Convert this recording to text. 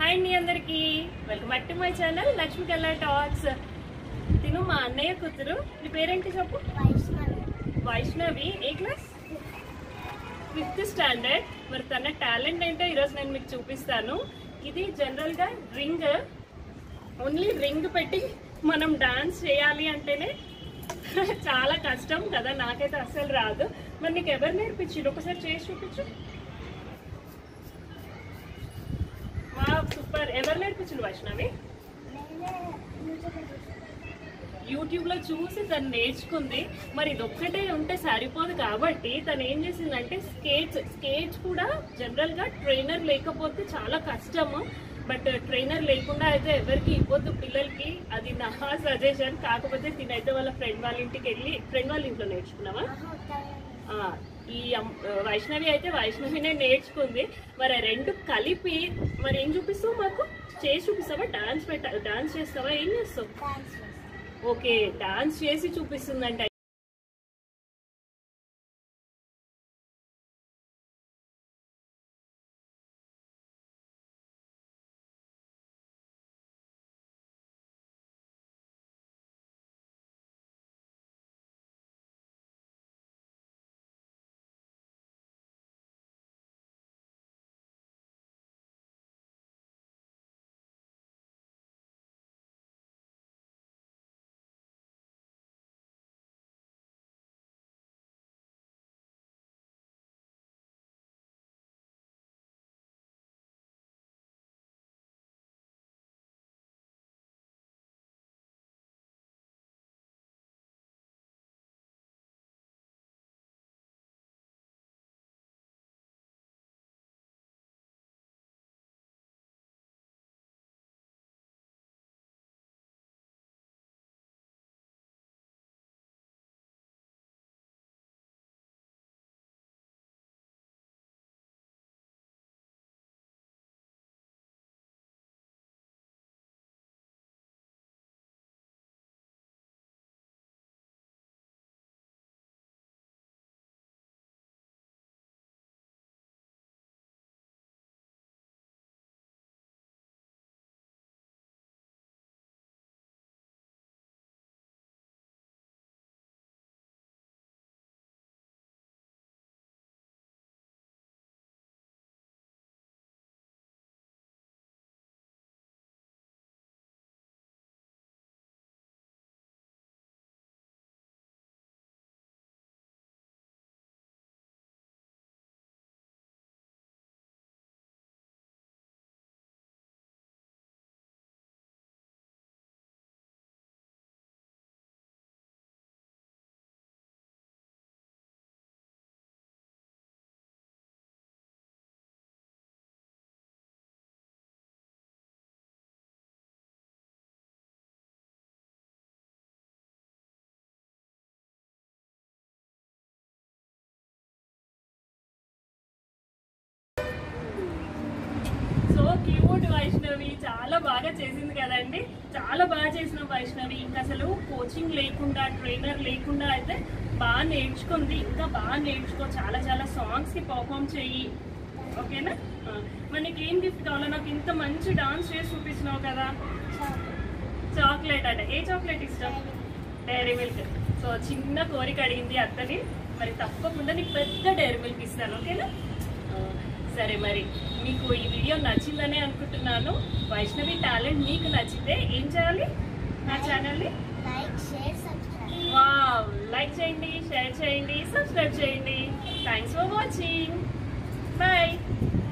hi అండి అందరికి welcome back to my channel Lakshmi Kalla talks తిను మా అన్నయ్య కూతురు నీ పేరేంటి చెప్పు వైష్ణవి ఏ క్లాస్ ఫిఫ్త్ స్టాండర్డ్ మరి తన టాలెంట్ ఏంటో ఈరోజు నేను మీకు చూపిస్తాను ఇది జనరల్ గా రింగ్ ఓన్లీ రింగ్ పెట్టి మనం డాన్స్ చేయాలి అంటేనే చాలా కష్టం కదా నాకైతే అస్సలు రాదు మరి నీకు ఎవరు నేర్పించారు ఒకసారి చేసి చూపించు సూపర్ ఎవరు నేర్పించారు వైష్ణవి యూట్యూబ్ లో చూసి తను నేర్చుకుంది మరి ఇది ఒక్కటే ఉంటే సరిపోదు కాబట్టి తను ఏం చేసిందంటే స్కేట్స్ స్కేట్స్ కూడా జనరల్ గా ట్రైనర్ లేకపోతే చాలా కష్టము బట్ ట్రైనర్ లేకుండా అయితే ఎవరికి ఇవ్వద్దు పిల్లలకి అది నా సజెషన్ కాకపోతే తినైతే వాళ్ళ ఫ్రెండ్ వాళ్ళ ఇంటికి వెళ్ళి ఫ్రెండ్ వాళ్ళ ఇంట్లో నేర్చుకున్నావా ఆ, ఈ అమ్- వైష్ణవి అయితే వైష్ణవినే నేర్చుకుంది మరి ఆ రెండు కలిపి మరి ఏం చూపిస్తావు మాకు చేసి చూపిస్తావా డాన్స్ పెట్ట డాన్స్ చేస్తావా ఏం చేస్తావు ఓకే డాన్స్ చేసి చూపిస్తుందంట సో క్యూట్ వైష్ణవి చాలా బాగా చేసింది కదండి చాలా బాగా చేసిన వైష్ణవి ఇంకా అసలు కోచింగ్ లేకుండా ట్రైనర్ లేకుండా అయితే బాగా నేర్చుకుంది ఇంకా బాగా నేర్చుకో చాలా చాలా సాంగ్స్ కి పర్ఫామ్ చెయ్యి ఓకేనా ఆ, మరి నీకు ఏం గిఫ్ట్ కావాలో నాకు ఇంత మంచి డాన్స్ చేసి చూపిస్తున్నావు కదా చాక్లెట్ అట ఏ చాక్లెట్ ఇష్టం డైరీ మిల్క్ సో చిన్న కోరిక అడిగింది అత్తని మరి తప్పకుండా నీకు పెద్ద డైరీ మిల్క్ ఇస్తాను ఓకేనా ఆ, సరే మరి మీకు ఈ వీడియో నచ్చిందనే అనుకుంటున్నాను వైష్ణవి టాలెంట్ మీకు నచ్చితే ఏం చేయాలి నా ఛానల్ని like share subscribe wow like చేయండి షేర్ చేయండి సబ్స్క్రైబ్ చేయండి థ్యాంక్స్ ఫర్ వాచింగ్ బాయ్